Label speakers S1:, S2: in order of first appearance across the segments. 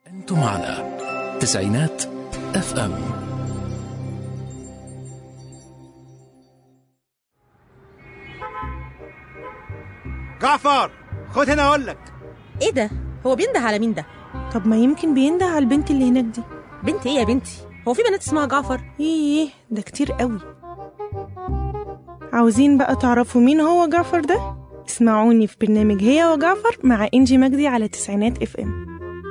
S1: أنتم على تسعينات اف ام
S2: جعفر خد هنا اقول لك
S3: ايه ده هو بينده على مين ده
S4: طب ما يمكن بينده على البنت اللي هناك دي
S3: بنت ايه يا بنتي هو في بنات اسمها جعفر
S4: ايه ده كتير قوي عاوزين بقى تعرفوا مين هو جعفر ده اسمعوني في برنامج هي وجعفر مع انجي مجدي على تسعينات اف ام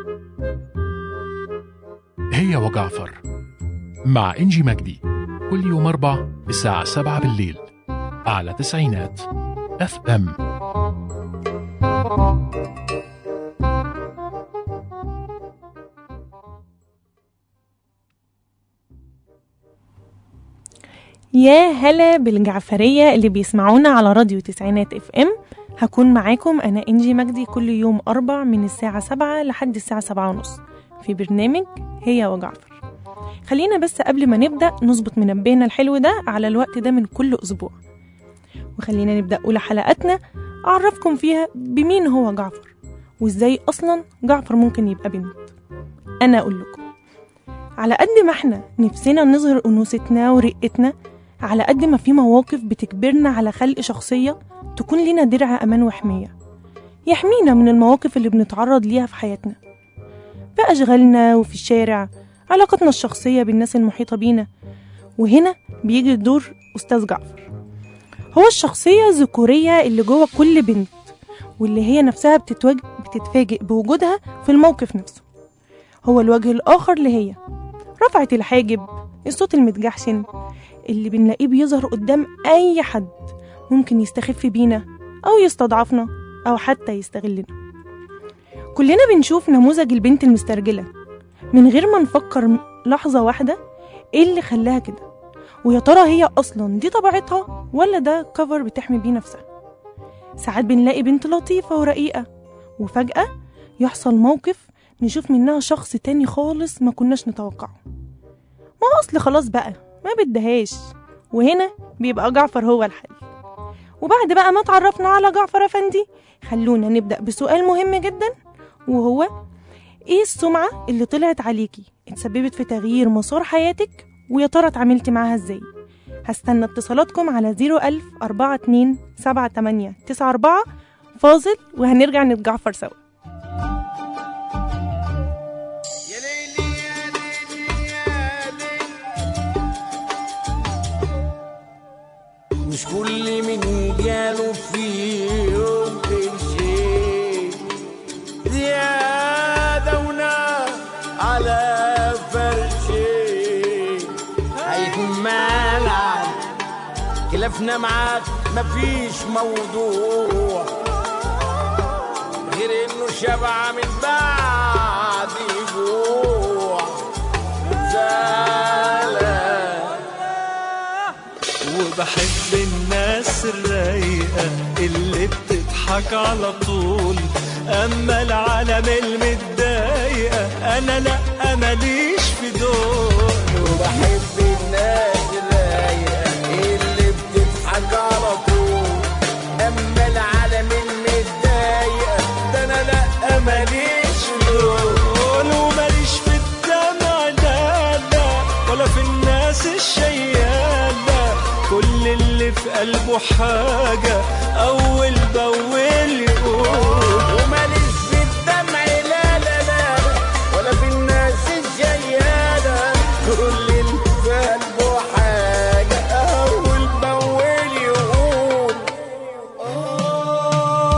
S1: هي وجعفر مع إنجي مجدي كل يوم أربع الساعة سبعة بالليل على تسعينات اف ام
S4: يا هلا بالجعفرية اللي بيسمعونا على راديو تسعينات اف ام هكون معاكم انا انجي مجدي كل يوم اربع من الساعة سبعة لحد الساعة سبعة ونص في برنامج هي وجعفر خلينا بس قبل ما نبدأ نظبط منبهنا الحلو ده على الوقت ده من كل أسبوع وخلينا نبدأ أولى حلقاتنا أعرفكم فيها بمين هو جعفر وإزاي أصلا جعفر ممكن يبقى بنت أنا أقول لكم على قد ما احنا نفسنا نظهر أنوثتنا ورقتنا على قد ما في مواقف بتجبرنا على خلق شخصية تكون لنا درع أمان وحماية يحمينا من المواقف اللي بنتعرض ليها في حياتنا في أشغالنا وفي الشارع علاقتنا الشخصية بالناس المحيطة بينا وهنا بيجي دور أستاذ جعفر هو الشخصية الذكورية اللي جوه كل بنت واللي هي نفسها بتتوج... بتتفاجئ بوجودها في الموقف نفسه هو الوجه الآخر لهي رفعت الحاجب الصوت المتجحشن اللي بنلاقيه بيظهر قدام أي حد ممكن يستخف بينا أو يستضعفنا أو حتى يستغلنا كلنا بنشوف نموذج البنت المسترجلة من غير ما نفكر لحظة واحدة ايه اللي خلاها كده ويا ترى هي أصلا دي طبيعتها ولا ده كفر بتحمي بيه نفسها ساعات بنلاقي بنت لطيفة ورقيقة وفجأة يحصل موقف نشوف منها شخص تاني خالص ما كناش نتوقعه ما أصل خلاص بقى ما بدهاش وهنا بيبقى جعفر هو الحل وبعد بقى ما اتعرفنا على جعفر أفندي خلونا نبدأ بسؤال مهم جدا وهو ايه السمعة اللي طلعت عليكي اتسببت في تغيير مسار حياتك ويا ترى اتعاملتي معاها ازاي هستنى اتصالاتكم على 01000 42 78 94 فاصل وهنرجع نتجعفر سوا
S2: يا ليلي يا ليلي يا ليلي
S5: مش كل من جاله في يوم شيء زيادة ونار على فرشي هيكون مالك خلافنا معاك مفيش موضوع غير انه شبع من بعد جوع زعلان
S6: وبحب الناس الرايقة اللي بتضحك على طول أما العالم المتضايقة أنا لأ ماليش في دول
S5: وبحب الناس الرايقة اللي بتضحك على طول أما العالم المتضايقة ده أنا لأ ماليش
S6: دول وماليش في الدمع لا لا ولا في الناس الشيالة كل اللي في قلبه حاجة أول بأول يقول
S5: وماليش في الدمع لا لا لا ولا في الناس الجيالة كل اللي في قلبه حاجة أول بأول يقول آه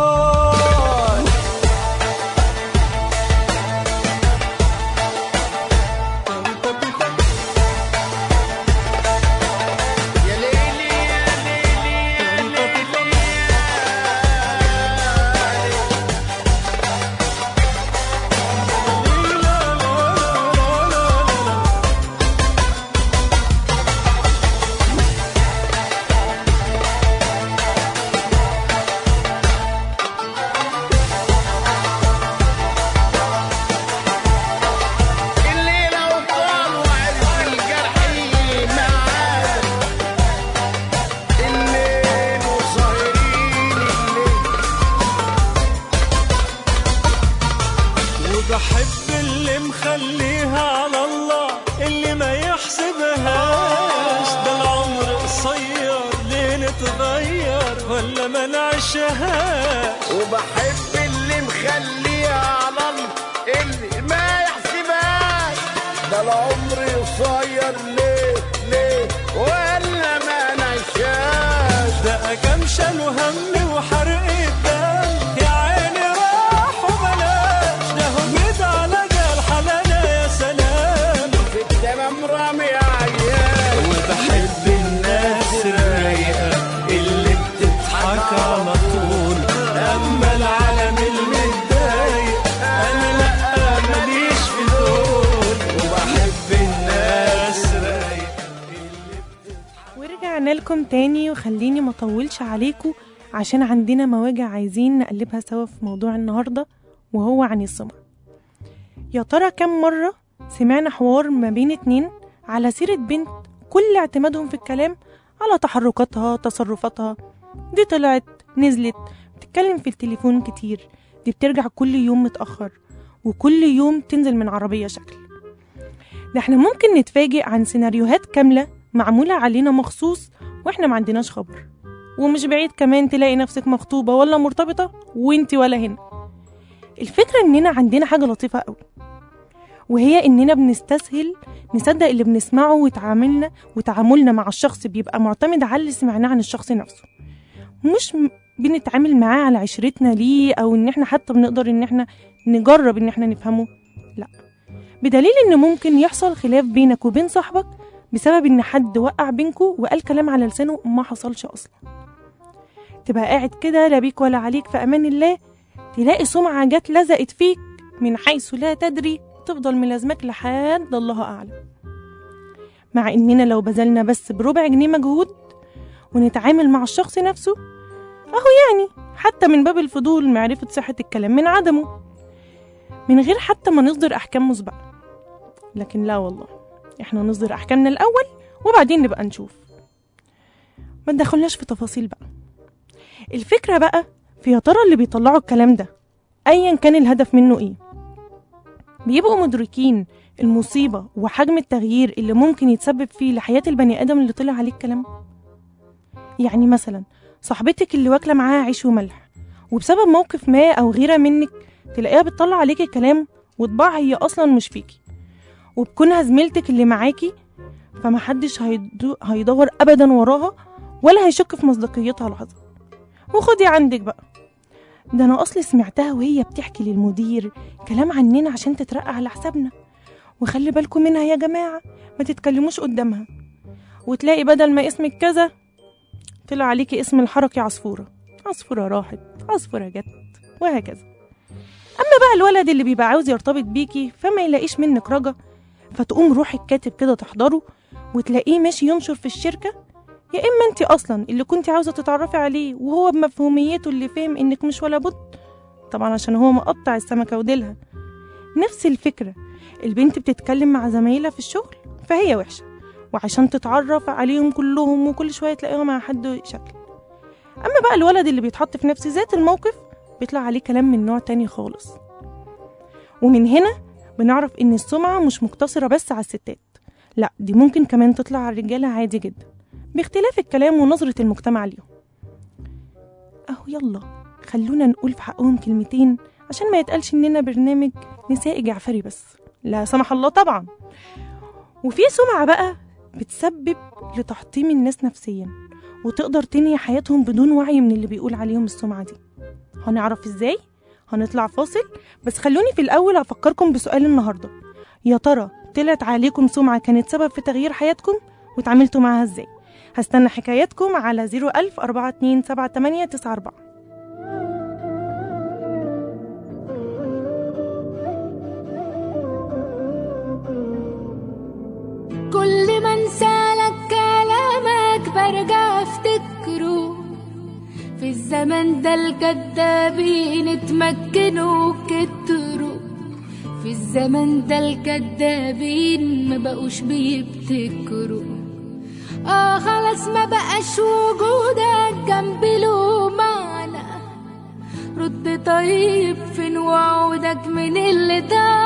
S2: يا ليلي يا ليلي يا ليلي
S6: وبحب اللي مخليها على الله اللي ما يحسبهاش ده العمر قصير ليه نتغير ولا ما نعيشهاش
S5: وبحب اللي مخليها على الله اللي ما يحسبهاش ده العمر قصير ليه ليه ولا ما نعيشهاش
S6: ده كام شالوا هم وحرق الدم يا عيني راح وبلاش ده هجد على جال حلالة يا سلام
S5: في التمام رامي عيال
S6: وبحب الناس الرايقة اللي بتضحك على طول أما العالم المتضايق أنا لأ ماليش في دول وبحب الناس رايقة
S4: ورجعنا لكم تاني وخليني ما اطولش عليكم عشان عندنا مواجع عايزين نقلبها سوا في موضوع النهارده وهو عن السمع يا ترى كم مرة سمعنا حوار ما بين اتنين على سيرة بنت كل اعتمادهم في الكلام على تحركاتها تصرفاتها دي طلعت نزلت بتتكلم في التليفون كتير دي بترجع كل يوم متأخر وكل يوم تنزل من عربية شكل ده احنا ممكن نتفاجئ عن سيناريوهات كاملة معمولة علينا مخصوص واحنا ما عندناش خبر ومش بعيد كمان تلاقي نفسك مخطوبة ولا مرتبطة وانتي ولا هنا الفكرة اننا عندنا حاجة لطيفة قوي وهي اننا بنستسهل نصدق اللي بنسمعه وتعاملنا وتعاملنا مع الشخص بيبقى معتمد على اللي سمعناه عن الشخص نفسه مش م- بنتعامل معاه على عشرتنا ليه او ان احنا حتى بنقدر ان احنا نجرب ان احنا نفهمه لا بدليل ان ممكن يحصل خلاف بينك وبين صاحبك بسبب ان حد وقع بينكوا وقال كلام على لسانه ما حصلش اصلا تبقى قاعد كده لا بيك ولا عليك في امان الله تلاقي سمعة جت لزقت فيك من حيث لا تدري تفضل ملازمك لحد الله أعلم مع إننا لو بذلنا بس بربع جنيه مجهود ونتعامل مع الشخص نفسه أهو يعني حتى من باب الفضول معرفة صحة الكلام من عدمه من غير حتى ما نصدر أحكام مسبقة لكن لا والله إحنا نصدر أحكامنا الأول وبعدين نبقى نشوف ما تدخلناش في تفاصيل بقى الفكرة بقى في يا ترى اللي بيطلعوا الكلام ده ايا كان الهدف منه ايه بيبقوا مدركين المصيبة وحجم التغيير اللي ممكن يتسبب فيه لحياة البني آدم اللي طلع عليه الكلام يعني مثلا صاحبتك اللي واكلة معاها عيش وملح وبسبب موقف ما أو غيرة منك تلاقيها بتطلع عليك الكلام وطباع هي أصلا مش فيكي وبكونها زميلتك اللي معاكي فمحدش هيدو- هيدور أبدا وراها ولا هيشك في مصداقيتها لحظة وخدي عندك بقى ده انا اصلي سمعتها وهي بتحكي للمدير كلام عننا عشان تترقى على حسابنا وخلي بالكم منها يا جماعه ما تتكلموش قدامها وتلاقي بدل ما اسمك كذا طلع عليكي اسم الحركي عصفوره عصفوره راحت عصفوره جت وهكذا اما بقى الولد اللي بيبقى عاوز يرتبط بيكي فما يلاقيش منك رجا فتقوم روحك كاتب كده تحضره وتلاقيه ماشي ينشر في الشركه يا اما انت اصلا اللي كنت عاوزه تتعرفي عليه وهو بمفهوميته اللي فهم انك مش ولا بد طبعا عشان هو مقطع السمكه وديلها نفس الفكره البنت بتتكلم مع زمايلها في الشغل فهي وحشه وعشان تتعرف عليهم كلهم وكل شويه تلاقيهم مع حد شكل اما بقى الولد اللي بيتحط في نفس ذات الموقف بيطلع عليه كلام من نوع تاني خالص ومن هنا بنعرف ان السمعه مش مقتصره بس على الستات لا دي ممكن كمان تطلع على الرجاله عادي جدا باختلاف الكلام ونظرة المجتمع ليهم أهو يلا خلونا نقول في حقهم كلمتين عشان ما يتقالش إننا برنامج نسائي جعفري بس لا سمح الله طبعا وفي سمعة بقى بتسبب لتحطيم الناس نفسيا وتقدر تنهي حياتهم بدون وعي من اللي بيقول عليهم السمعة دي هنعرف ازاي؟ هنطلع فاصل بس خلوني في الأول أفكركم بسؤال النهاردة يا ترى طلعت عليكم سمعة كانت سبب في تغيير حياتكم وتعاملتوا معاها ازاي؟ هستنى حكاياتكم على 01000 427894
S7: كل ما انسالك كلامك برجع افتكره في الزمن ده الكدابين اتمكنوا كتروا في الزمن ده الكدابين ما بقوش بيبتكروا اه خلاص ما بقاش وجودك جنبي له معنى رد طيب فين وعودك من اللي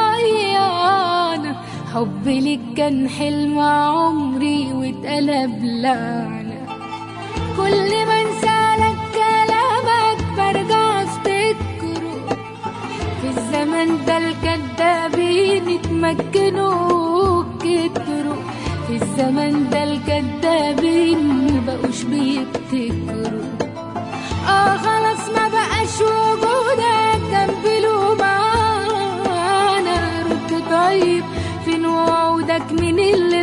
S7: ضيعنا حبي ليك كان حلم عمري واتقلب لعنة كل ما انسالك كلامك برجع افتكره في الزمن ده الكدابين اتمكنوا كتروا في الزمن ده الكدابين مبقوش بيبتكروا اه خلاص ما بقاش وجودك جنبي له معانا رد طيب فين وعودك من اللي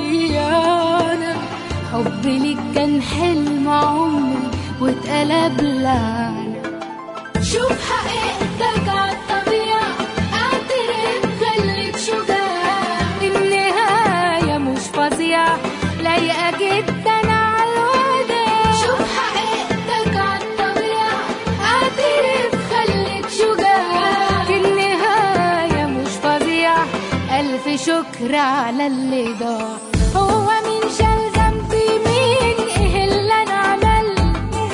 S7: ضيعنا حبي ليك كان حلم عمري واتقلب لعنة شوف حقيقتك عالطبيعة اعترف خليك شجاع النهاية مش فظيعة لايقة جدا عالوداع شوف حقيقتك عالطبيعة اعترف خليك شجاع النهاية مش فظيعة ألف شكر على اللي ضاع هو مين شال ذنبي مين ايه اللي انا عملته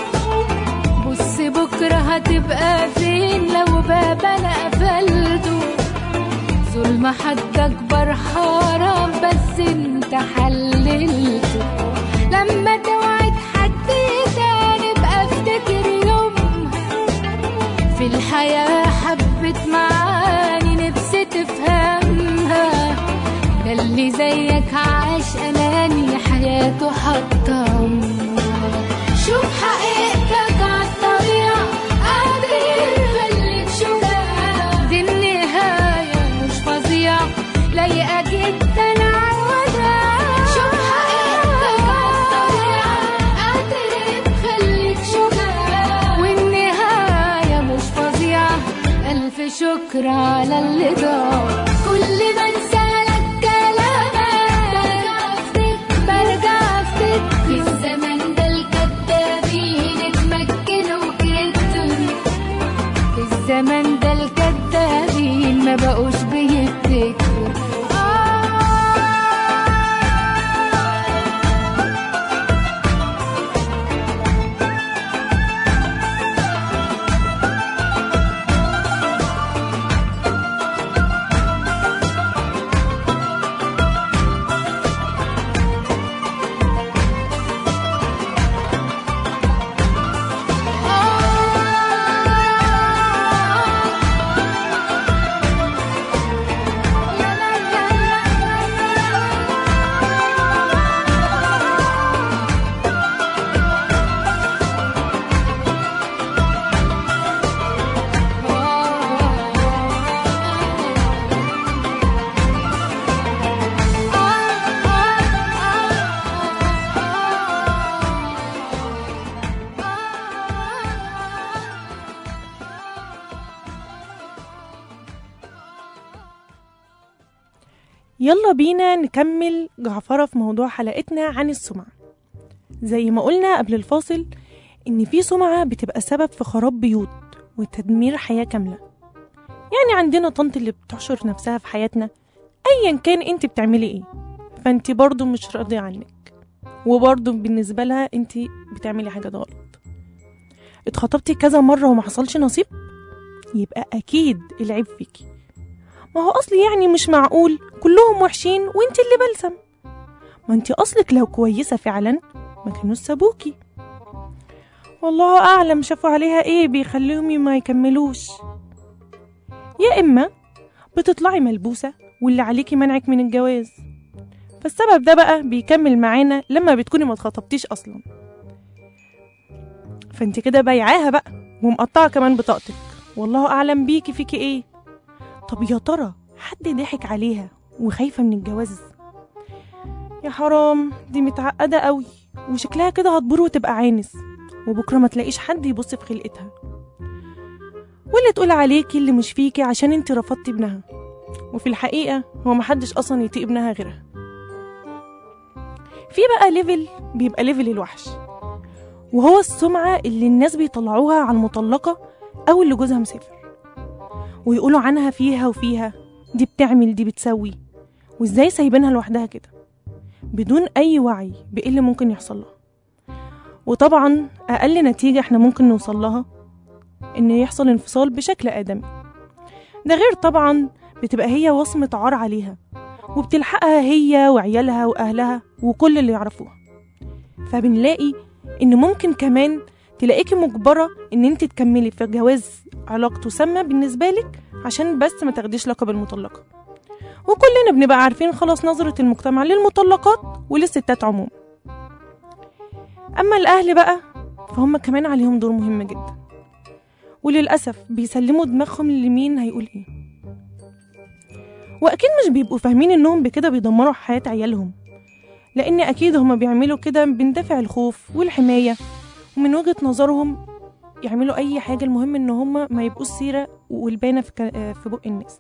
S7: بص بكرة هتبقى فين لو باب انا قفلته ظلم حد اكبر حرام بس انت حللته لما توعد حد تاني ابقى افتكر يومها في الحياة حبت معاني نفسي تفهمها ده اللي زيك عاش أناني حياته حطم شوف حقيقتك عالطبيعة قادر خليك شجاع دي النهاية مش فظيعة لايقة جدا عالوداع شوف حقيقتك عالطبيعة قادر خليك شجاع والنهاية مش فظيعة ألف شكر على اللي ضاع كل ما انسالك كلامك برجع افتكر برجع افتكر في الزمن ده الكدابين اتمكنوا كتر في الزمن ده الكدابين ما بقوش بيفتكروا
S4: يلا بينا نكمل جعفرة في موضوع حلقتنا عن السمعة زي ما قلنا قبل الفاصل إن في سمعة بتبقى سبب في خراب بيوت وتدمير حياة كاملة يعني عندنا طنط اللي بتحشر نفسها في حياتنا أيا كان انت بتعملي ايه فانت برضو مش راضية عنك وبرضو بالنسبة لها انت بتعملي حاجة غلط اتخطبتي كذا مرة وما حصلش نصيب يبقى أكيد العيب فيكي ما هو أصلي يعني مش معقول كلهم وحشين وانت اللي بلسم ما انت أصلك لو كويسة فعلا ما كانوش سابوكي والله أعلم شافوا عليها ايه بيخليهم ما يكملوش يا إما بتطلعي ملبوسة واللي عليكي منعك من الجواز فالسبب ده بقى بيكمل معانا لما بتكوني ما اتخطبتيش أصلا فانت كده بايعاها بقى ومقطعة كمان بطاقتك والله أعلم بيكي فيكي ايه طب يا ترى حد ضحك عليها وخايفة من الجواز يا حرام دي متعقدة قوي وشكلها كده هتبور وتبقى عانس وبكرة ما تلاقيش حد يبص في خلقتها واللي تقول عليكي اللي مش فيكي عشان انت رفضتي ابنها وفي الحقيقة هو محدش أصلا يطيق ابنها غيرها في بقى ليفل بيبقى ليفل الوحش وهو السمعة اللي الناس بيطلعوها على المطلقة أو اللي جوزها مسافر ويقولوا عنها فيها وفيها دي بتعمل دي بتسوي وازاي سايبينها لوحدها كده بدون أي وعي بإيه اللي ممكن يحصل لها وطبعا أقل نتيجة احنا ممكن نوصل لها إن يحصل انفصال بشكل آدمي ده غير طبعا بتبقى هي وصمة عار عليها وبتلحقها هي وعيالها وأهلها وكل اللي يعرفوها فبنلاقي إن ممكن كمان تلاقيكي مجبرة إن انت تكملي في جواز علاقته سامة بالنسبة لك عشان بس ما تاخديش لقب المطلقة وكلنا بنبقى عارفين خلاص نظرة المجتمع للمطلقات وللستات عموما أما الأهل بقى فهم كمان عليهم دور مهم جدا وللأسف بيسلموا دماغهم لمين هيقول إيه وأكيد مش بيبقوا فاهمين إنهم بكده بيدمروا حياة عيالهم لأن أكيد هما بيعملوا كده من دافع الخوف والحماية ومن وجهة نظرهم يعملوا أي حاجة المهم إن هما ما يبقوش سيرة والبانة في, ك- في بق الناس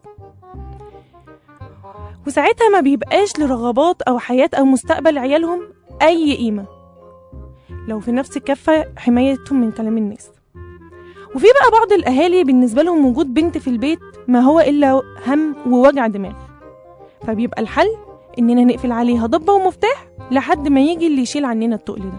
S4: وساعتها ما بيبقاش لرغبات أو حياة أو مستقبل عيالهم أي قيمة لو في نفس الكفة حمايتهم من كلام الناس وفي بقى بعض الأهالي بالنسبة لهم وجود بنت في البيت ما هو إلا هم ووجع دماغ فبيبقى الحل إننا نقفل عليها ضبة ومفتاح لحد ما يجي اللي يشيل عننا التقل ده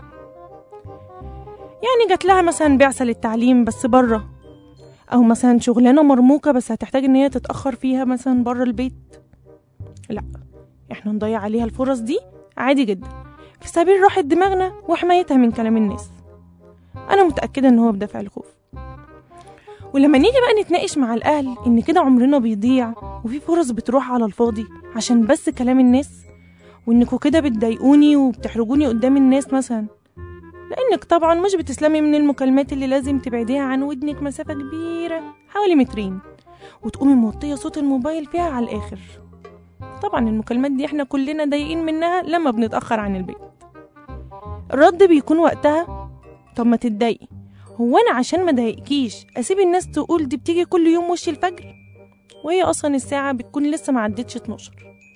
S4: يعني جات لها مثلا بعثة للتعليم بس بره أو مثلا شغلانة مرموقة بس هتحتاج إن هي تتأخر فيها مثلا بره البيت لا احنا نضيع عليها الفرص دي عادي جدا في سبيل راحة دماغنا وحمايتها من كلام الناس أنا متأكدة إن هو بدافع الخوف ولما نيجي بقى نتناقش مع الأهل إن كده عمرنا بيضيع وفي فرص بتروح على الفاضي عشان بس كلام الناس وإنكوا كده بتضايقوني وبتحرجوني قدام الناس مثلا لأنك طبعا مش بتسلمي من المكالمات اللي لازم تبعديها عن ودنك مسافة كبيرة حوالي مترين وتقومي موطية صوت الموبايل فيها على الآخر طبعا المكالمات دي احنا كلنا ضايقين منها لما بنتأخر عن البيت الرد بيكون وقتها طب ما تتضايقي هو انا عشان ما ضايقكيش اسيب الناس تقول دي بتيجي كل يوم وش الفجر وهي اصلا الساعة بتكون لسه ما عدتش 12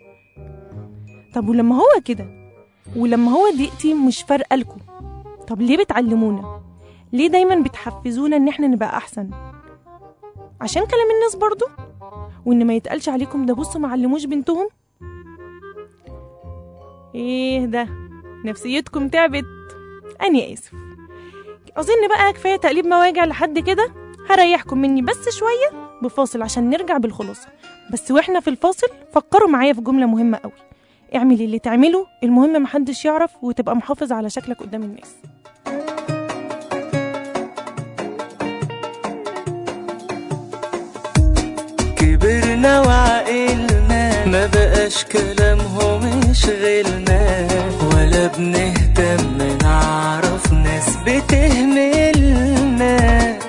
S4: طب ولما هو كده ولما هو دقيقتي مش فارقة لكم طب ليه بتعلمونا ليه دايما بتحفزونا ان احنا نبقى احسن عشان كلام الناس برضو وان ما يتقالش عليكم ده بصوا ما علموش بنتهم ايه ده نفسيتكم تعبت اني اسف اظن بقى كفايه تقليب مواجع لحد كده هريحكم مني بس شويه بفاصل عشان نرجع بالخلاصه بس واحنا في الفاصل فكروا معايا في جمله مهمه قوي اعمل اللي تعمله المهم محدش يعرف وتبقى محافظ على شكلك قدام الناس
S8: كبرنا وعقلنا ما بقاش كلامهم يشغلنا ولا بنهتم نعرف ناس بتهملنا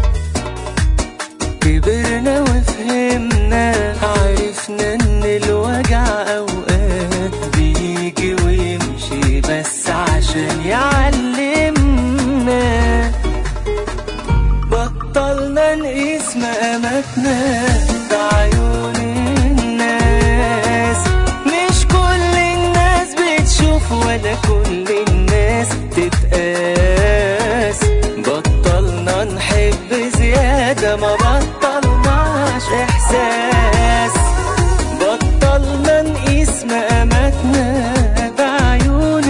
S8: كبرنا وفهمنا عرفنا ان الوجع اوقات بيجي ويمشي بس عشان يعلمنا بطلنا نقيس مقاماتنا بعيون الناس مش كل الناس بتشوف ولا كل الناس تتقاس بطلنا نحب زيادة ما بطلناش إحساس بطلنا نقيس مقاماتنا بعيون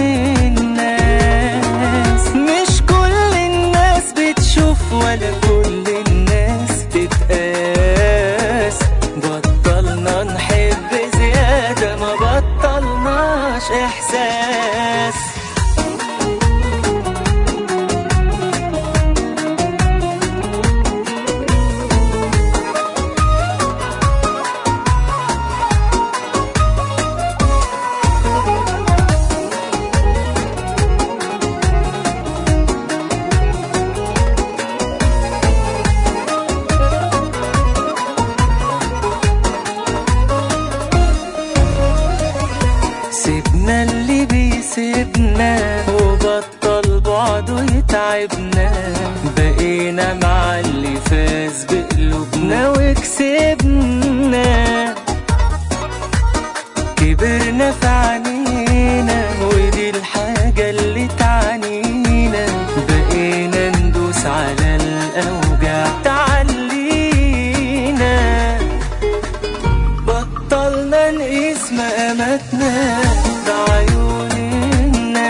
S8: الناس مش كل الناس بتشوف ولا كل الناس تتقاس بطلنا نحب زيادة ما بطلناش إحساس سيبنا اللي بيسيبنا وبطل بعده يتعبنا بقينا مع اللي فاز بقلوبنا وكسبنا كبرنا في عينينا ودي الحاجة اللي تعنينا بقينا ندوس على الأوجاع تعلينا بطلنا نقيس مقاماتنا بعيون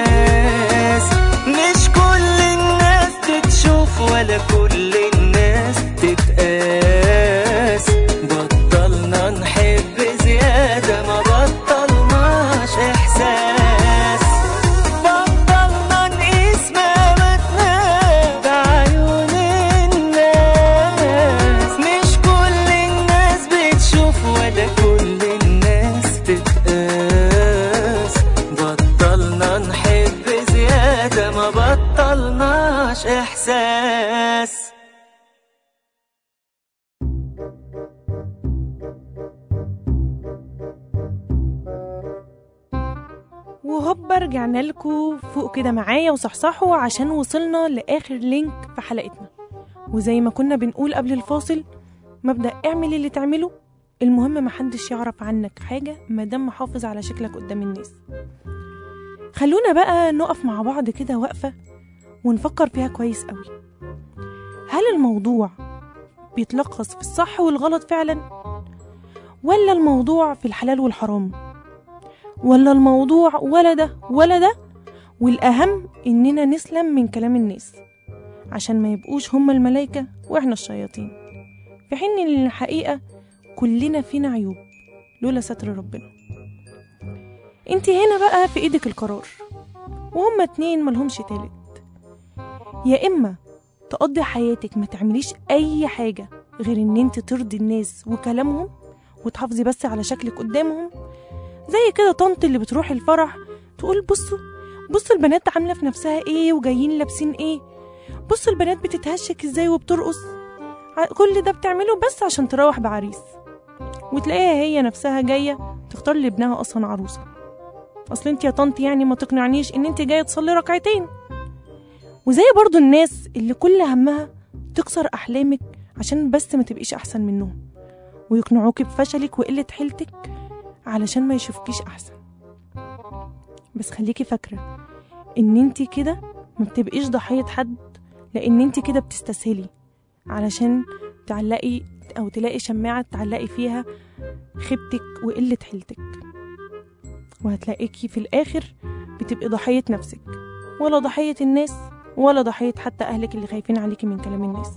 S8: الناس مش كل الناس تتشوف ولا كل الناس
S4: وهوبا رجعنا لكم فوق كده معايا وصحصحوا عشان وصلنا لآخر لينك في حلقتنا وزي ما كنا بنقول قبل الفاصل مبدأ اعمل اللي تعمله المهم محدش يعرف عنك حاجة مادام محافظ على شكلك قدام الناس خلونا بقى نقف مع بعض كده وقفة ونفكر فيها كويس قوي هل الموضوع بيتلخص في الصح والغلط فعلا ولا الموضوع في الحلال والحرام ولا الموضوع ولا ده ولا ده والأهم إننا نسلم من كلام الناس عشان ما يبقوش هم الملايكة وإحنا الشياطين في حين إن الحقيقة كلنا فينا عيوب لولا ستر ربنا انت هنا بقى في ايدك القرار وهما اتنين ملهمش تالت يا اما تقضي حياتك ما تعمليش اي حاجة غير ان انت ترضي الناس وكلامهم وتحافظي بس على شكلك قدامهم زي كده طنط اللي بتروح الفرح تقول بصوا بصوا البنات عاملة في نفسها ايه وجايين لابسين ايه بصوا البنات بتتهشك ازاي وبترقص ع- كل ده بتعمله بس عشان تروح بعريس وتلاقيها هي نفسها جاية تختار لابنها أصلا عروسة أصل انت يا طنط يعني ما تقنعنيش إن انت جاية تصلي ركعتين وزي برضو الناس اللي كل همها تكسر أحلامك عشان بس ما تبقيش أحسن منهم ويقنعوك بفشلك وقلة حيلتك علشان ما يشوفكيش أحسن بس خليكي فاكرة إن انت كده ما بتبقيش ضحية حد لأن انت كده بتستسهلي علشان تعلقي أو تلاقي شماعة تعلقي فيها خيبتك وقلة حيلتك وهتلاقيكي في الآخر بتبقي ضحية نفسك ولا ضحية الناس ولا ضحية حتى أهلك اللي خايفين عليكي من كلام الناس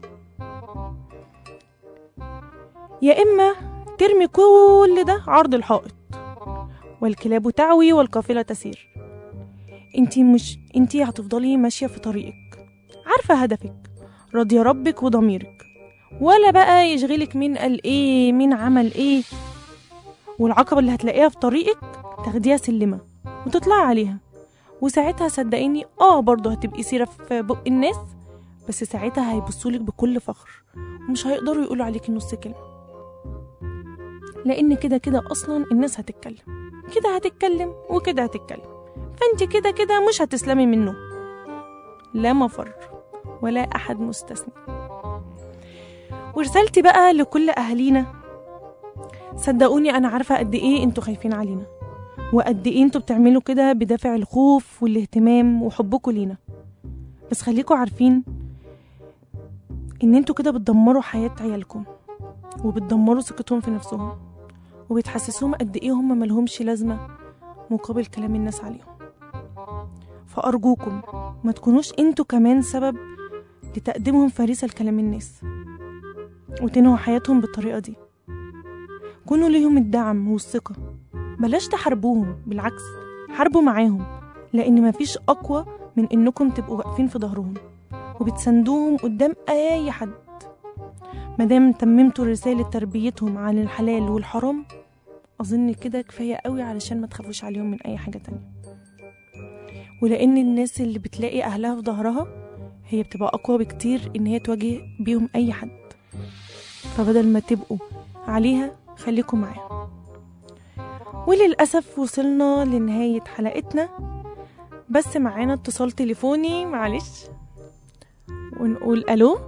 S4: يا إما ترمي كل ده عرض الحائط والكلاب تعوي والقافلة تسير انتي مش انتي هتفضلي ماشية في طريقك عارفة هدفك راضية ربك وضميرك ولا بقى يشغلك مين قال ايه مين عمل ايه والعقبة اللي هتلاقيها في طريقك تاخديها سلمة وتطلعي عليها وساعتها صدقيني اه برضه هتبقي سيرة في بق الناس بس ساعتها هيبصولك بكل فخر ومش هيقدروا يقولوا عليكي نص كلمة لأن كده كده أصلا الناس هتتكلم كده هتتكلم وكده هتتكلم فانت كده كده مش هتسلمي منه لا مفر ولا أحد مستثني ورسالتي بقى لكل أهالينا صدقوني أنا عارفة قد إيه انتوا خايفين علينا وقد إيه انتوا بتعملوا كده بدافع الخوف والاهتمام وحبكوا لينا بس خليكوا عارفين إن انتوا كده بتدمروا حياة عيالكم وبتدمروا ثقتهم في نفسهم وبتحسسوهم قد إيه هم ملهمش لازمة مقابل كلام الناس عليهم فأرجوكم ما تكونوش انتوا كمان سبب لتقديمهم فريسة لكلام الناس وتنهوا حياتهم بالطريقة دي كونوا ليهم الدعم والثقة بلاش تحاربوهم بالعكس حاربوا معاهم لأن مفيش أقوى من إنكم تبقوا واقفين في ظهرهم وبتساندوهم قدام أي حد مادام تممتوا رسالة تربيتهم عن الحلال والحرام أظن كده كفاية قوي علشان ما تخافوش عليهم من أي حاجة تانية ولأن الناس اللي بتلاقي أهلها في ظهرها هي بتبقى أقوى بكتير إن هي تواجه بيهم أي حد فبدل ما تبقوا عليها خليكم معاها وللأسف وصلنا لنهاية حلقتنا بس معانا اتصال تليفوني معلش ونقول ألو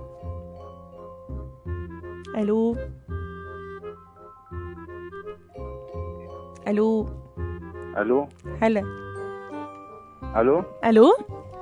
S4: ألو ألو
S9: الو
S4: هلا
S9: الو
S4: ألو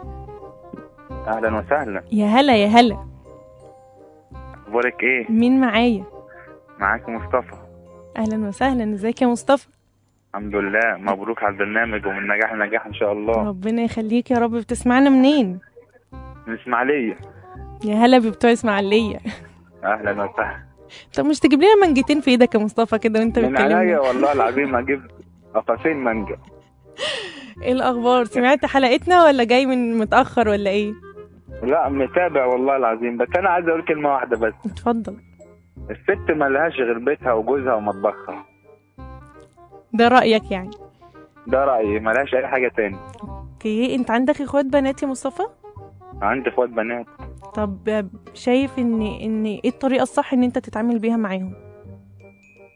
S9: اهلا وسهلا
S4: يا هلا يا هلا
S9: اخبارك ايه
S4: مين معايا
S9: معاك مصطفى
S4: أهلا وسهلا ازيك يا مصطفى
S9: الحمد لله مبروك على البرنامج ومن نجاح لنجاح ان شاء الله
S4: ربنا يخليك يا رب بتسمعنا منين
S9: من اسماعيليه
S4: يا هلا بتوع اسماعيلية
S9: اهلا وسهلا
S4: طب مش تجيب لنا منجتين في ايدك يا مصطفى كده وانت
S9: من عينيا
S4: بتكلمنا
S9: والله العظيم اجيب قفصين مانجا
S4: ايه الاخبار سمعت حلقتنا ولا جاي من متاخر ولا ايه
S9: لا متابع والله العظيم بس انا عايز اقول كلمه واحده بس
S4: اتفضل
S9: الست ملهاش غير بيتها وجوزها ومطبخها
S4: ده رايك يعني
S9: ده رايي ملهاش اي حاجه تاني
S4: اوكي انت عندك اخوات بنات يا مصطفى
S9: عندي اخوات بنات
S4: طب شايف ان ان ايه الطريقه الصح ان انت تتعامل بيها معاهم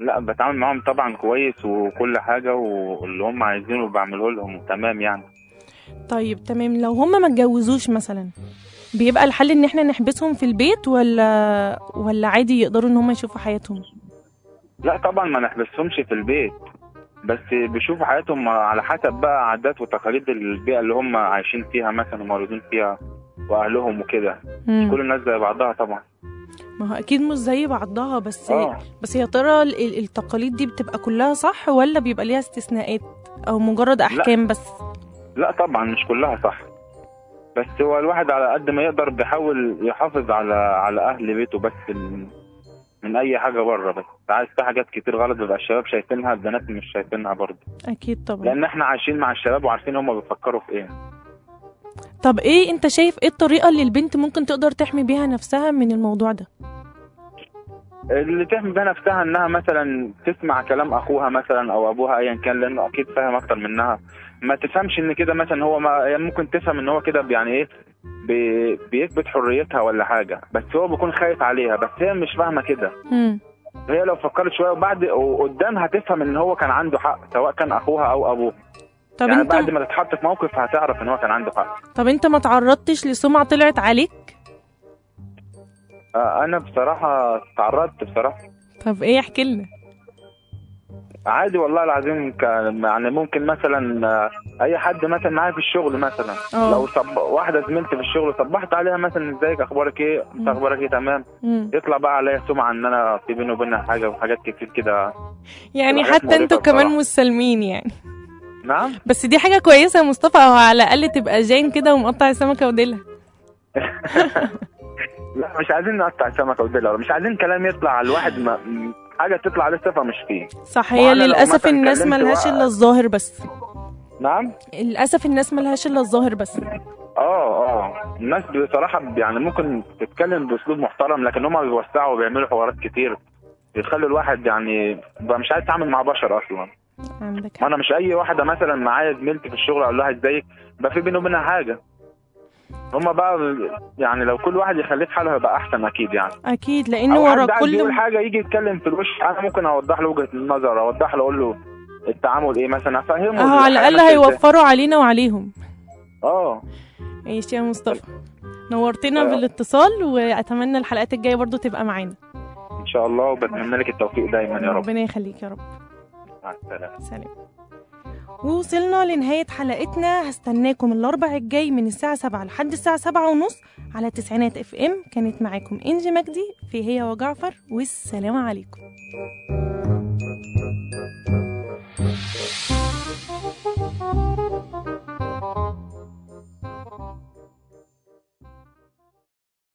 S9: لا بتعامل معاهم طبعا كويس وكل حاجه واللي هم عايزينه بعمله لهم تمام يعني
S4: طيب تمام لو هما ما اتجوزوش مثلا بيبقى الحل ان احنا نحبسهم في البيت ولا ولا عادي يقدروا ان هما يشوفوا حياتهم
S9: لا طبعا ما نحبسهمش في البيت بس بيشوفوا حياتهم على حسب بقى عادات وتقاليد البيئه اللي هم عايشين فيها مثلا ومولودين فيها واهلهم وكده
S4: مم.
S9: كل الناس زي بعضها طبعا
S4: ما هو اكيد مش زي بعضها بس
S9: اه
S4: بس يا ترى ال- ال- التقاليد دي بتبقى كلها صح ولا بيبقى ليها استثناءات او مجرد احكام بس
S9: لا طبعا مش كلها صح بس هو الواحد على قد ما يقدر بيحاول يحافظ على على اهل بيته بس من, من اي حاجه بره بس عايز في حاجات كتير غلط بيبقى الشباب شايفينها البنات مش شايفينها برضه
S4: اكيد طبعا
S9: لان احنا عايشين مع الشباب وعارفين هم بيفكروا في ايه
S4: طب ايه انت شايف ايه الطريقه اللي البنت ممكن تقدر تحمي بيها نفسها من الموضوع ده
S9: اللي تحمي بيها نفسها انها مثلا تسمع كلام اخوها مثلا او ابوها ايا كان لانه اكيد فاهم اكتر منها ما تفهمش ان كده مثلا هو ما يعني ممكن تفهم ان هو كده يعني ايه بي- بيثبت حريتها ولا حاجه بس هو بيكون خايف عليها بس هي مش فاهمه كده
S4: مم.
S9: هي لو فكرت شويه وبعد وقدام هتفهم ان هو كان عنده حق سواء كان اخوها او ابوه
S4: طب
S9: يعني
S4: انت
S9: بعد ما تتحط في موقف هتعرف ان هو كان عنده حق
S4: طب انت ما تعرضتش لسمعه طلعت عليك
S9: آه، انا بصراحه تعرضت بصراحه
S4: طب ايه احكي لنا
S9: عادي والله العظيم كان يعني ممكن مثلا آه، اي حد مثلا معايا في الشغل مثلا
S4: اه.
S9: لو صب... واحده زميلتي في الشغل صبحت عليها مثلا ازيك اخبارك ايه
S4: مم.
S9: اخبارك ايه تمام
S4: مم.
S9: يطلع بقى عليا سمعه ان انا في بيني وبينها حاجه وحاجات كتير كده
S4: يعني
S9: حاجات
S4: حتى انتوا
S9: مقرفة
S4: كمان
S9: بصراحة.
S4: مسالمين يعني
S9: نعم
S4: بس دي حاجه كويسه يا مصطفى او على الاقل تبقى جاين كده ومقطع السمكه وديلها
S9: لا مش عايزين نقطع سمكه وديلها مش عايزين كلام يطلع على الواحد ما... م- حاجه تطلع عليه صفه مش فيه
S4: صح
S9: ما
S4: هي
S9: أنا لو
S4: للاسف
S9: مثلاً
S4: الناس
S9: كلمت
S4: ملهاش
S9: واحد-
S4: الا الظاهر بس
S9: نعم
S4: للاسف الناس ملهاش الا الظاهر بس
S9: اه اه الناس بصراحه يعني ممكن تتكلم باسلوب محترم لكن هم بيوسعوا وبيعملوا حوارات كتير بيخلوا الواحد يعني بقى مش عايز يتعامل مع بشر اصلا
S4: عندك
S9: ما
S4: حق
S9: انا مش اي واحده مثلا معايا زميلتي في الشغل اقول لها ازيك بقى في بيني وبينها حاجه هما بقى يعني لو كل واحد يخليه في حاله هيبقى احسن اكيد يعني
S4: اكيد لان
S9: او
S4: ورا
S9: حد عايز يقول
S4: كل
S9: حاجه يجي يتكلم في الوش انا ممكن اوضح له وجهه النظر اوضح له اقول له التعامل ايه مثلا افهمه
S4: اهو على
S9: الحياة
S4: الاقل
S9: ماشية إزاي.
S4: هيوفروا علينا وعليهم
S9: اه
S4: ماشي يا مصطفى نورتنا
S9: آه.
S4: بالاتصال واتمنى الحلقات الجايه برضو تبقى معانا
S9: ان شاء الله وبتمنى لك التوفيق دايما يا رب
S4: ربنا يخليك يا رب
S9: مع السلامه
S4: سلام ووصلنا لنهاية حلقتنا هستناكم الأربع الجاي من الساعة سبعة لحد الساعة سبعة ونص على تسعينات اف ام كانت معاكم انجي مجدي في هي وجعفر والسلام عليكم